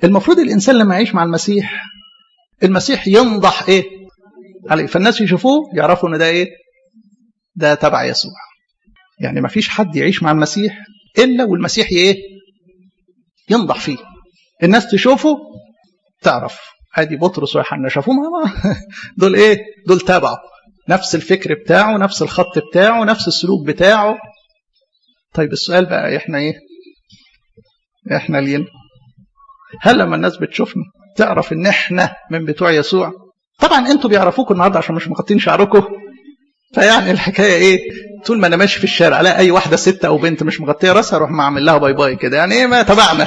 المفروض الانسان لما يعيش مع المسيح المسيح ينضح ايه عليه فالناس يشوفوه يعرفوا ان ده ايه ده تبع يسوع يعني ما فيش حد يعيش مع المسيح الا والمسيح ايه ينضح فيه الناس تشوفه تعرف ادي بطرس ويوحنا شافوه دول ايه دول تابعوا نفس الفكر بتاعه نفس الخط بتاعه نفس السلوك بتاعه طيب السؤال بقى احنا ايه احنا لين هل لما الناس بتشوفنا تعرف ان احنا من بتوع يسوع طبعا انتوا بيعرفوكوا النهارده عشان مش مغطين شعركم فيعني الحكايه ايه طول ما انا ماشي في الشارع الاقي اي واحده ست او بنت مش مغطيه راسها اروح ما اعمل لها باي باي كده يعني ايه ما تبعنا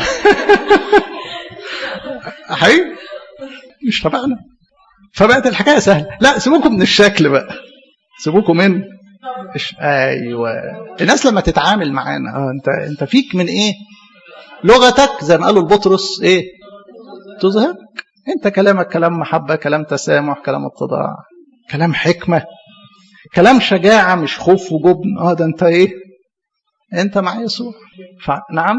حقيقي مش تبعنا فبقت الحكايه سهله لا سيبوكم من الشكل بقى سيبوكم من إش... ايوه الناس لما تتعامل معانا اه انت انت فيك من ايه لغتك زي ما قالوا البطرس ايه تظهرك انت كلامك كلام محبه كلام تسامح كلام اتضاع كلام حكمه كلام شجاعه مش خوف وجبن اه ده انت ايه انت مع يسوع ف... نعم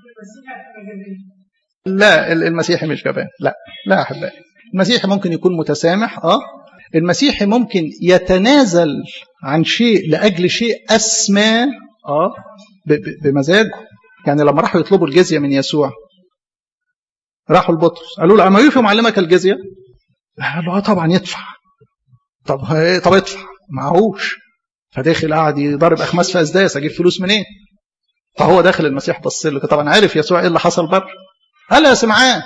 لا المسيحي مش جبان لا لا احبائي المسيحي ممكن يكون متسامح اه المسيحي ممكن يتنازل عن شيء لاجل شيء اسمى اه بمزاجه يعني لما راحوا يطلبوا الجزيه من يسوع راحوا لبطرس قالوا له اما يوفي معلمك الجزيه قال له اه طبعا يدفع طب طب ادفع معهوش فداخل قاعد يضرب اخماس في اسداس اجيب فلوس منين فهو داخل المسيح بص له طبعا عارف يسوع ايه اللي حصل بره قال يا سمعان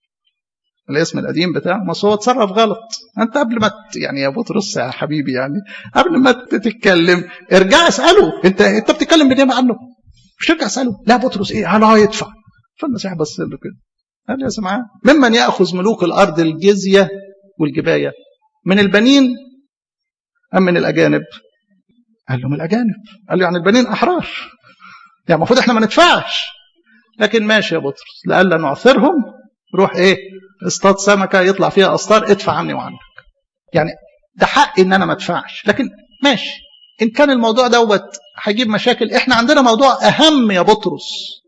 الاسم القديم بتاعه ما هو اتصرف غلط انت قبل ما ت... يعني يا بطرس يا حبيبي يعني قبل ما تتكلم ارجع اساله انت انت بتتكلم بنعمه عنه مش ترجع اساله لا بطرس ايه قال اه يدفع فالمسيح بص له كده قال يا سمعان ممن ياخذ ملوك الارض الجزيه والجبايه من البنين ام من الاجانب قال له من الاجانب قال له يعني البنين احرار يعني المفروض احنا ما ندفعش لكن ماشي يا بطرس لألا نعثرهم روح ايه اصطاد سمكة يطلع فيها أسطار ادفع عني وعنك يعني ده حق ان انا ما ادفعش لكن ماشي ان كان الموضوع دوت هيجيب مشاكل احنا عندنا موضوع اهم يا بطرس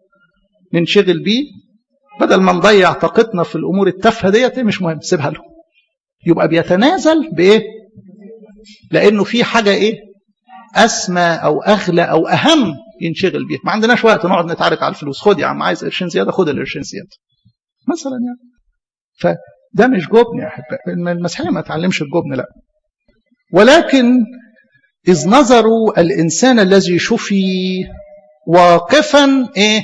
ننشغل بيه بدل ما نضيع طاقتنا في الامور التافهه ديت مش مهم سيبها له يبقى بيتنازل بايه لانه في حاجه ايه اسمى او اغلى او اهم ينشغل بيها ما عندناش وقت نقعد نتعارك على الفلوس خد يا عم عايز قرشين زياده خد القرشين زياده مثلا يعني فده مش جبن يا احبائي المسيحيه ما تعلمش الجبن لا ولكن اذ نظروا الانسان الذي شفي واقفا ايه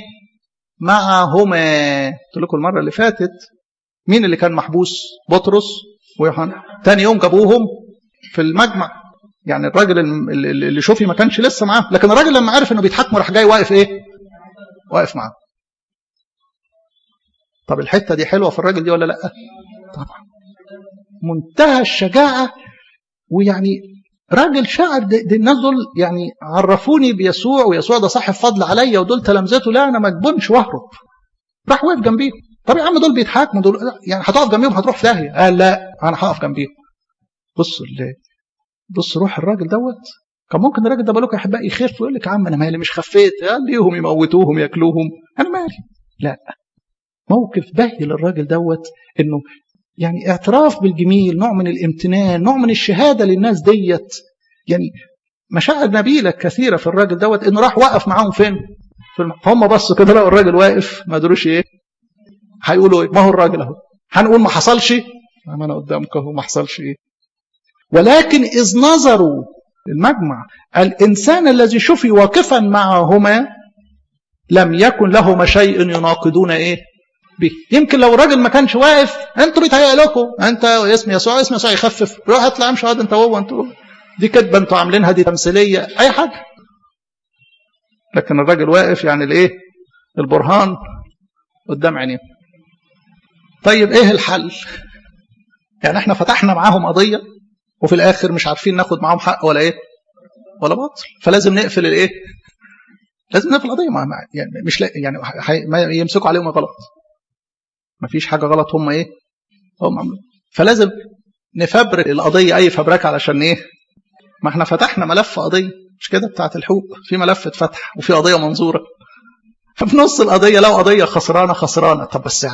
معهما قلت لكم المره اللي فاتت مين اللي كان محبوس بطرس ويوحنا تاني يوم جابوهم في المجمع يعني الراجل اللي شوفي ما كانش لسه معاه لكن الراجل لما عرف انه بيتحاكموا راح جاي واقف ايه واقف معاه طب الحته دي حلوه في الراجل دي ولا لا طبعا منتهى الشجاعه ويعني راجل شاعر دي, دي الناس دول يعني عرفوني بيسوع ويسوع ده صاحب فضل عليا ودول تلامذته لا انا ما اجبنش واهرب راح واقف جنبيهم طب يا عم دول بيتحاكموا دول يعني هتقف جنبيهم هتروح في داهيه قال لا انا هقف جنبيهم بصوا بص روح الراجل دوت كان ممكن الراجل ده بالك يا احبائي يخف ويقول لك يا عم انا مالي مش خفيت قال ليهم يموتوهم ياكلوهم انا مالي لا موقف بهي للراجل دوت انه يعني اعتراف بالجميل نوع من الامتنان نوع من الشهاده للناس ديت يعني مشاعر نبيله كثيره في الراجل دوت انه راح وقف معاهم فين في الم... فهم بصوا كده لقوا الراجل واقف ما ادروش ايه هيقولوا ايه ما هو الراجل اهو هنقول ما حصلش ما انا قدامك اهو ما حصلش ايه ولكن إذ نظروا المجمع الإنسان الذي شفي واقفا معهما لم يكن لهما شيء يناقضون إيه به يمكن لو الراجل ما كانش واقف انتوا بيتهيأ لكم انت اسم يسوع اسم يسوع يخفف روح اطلع امشي انت وهو انتوا دي كدبه انتوا عاملينها دي تمثيليه اي حاجه لكن الراجل واقف يعني الايه البرهان قدام عينيه طيب ايه الحل يعني احنا فتحنا معاهم قضيه وفي الاخر مش عارفين ناخد معاهم حق ولا ايه ولا باطل فلازم نقفل الايه لازم نقفل القضيه ما يعني مش لا يعني ما يمسكوا عليهم غلط ما فيش حاجه غلط هم ايه هم عملوا فلازم نفبرك القضيه اي فبركه علشان ايه ما احنا فتحنا ملف قضيه مش كده بتاعت الحقوق في ملف اتفتح وفي قضيه منظوره ففي نص القضيه لو قضيه خسرانه خسرانه طب بس يعني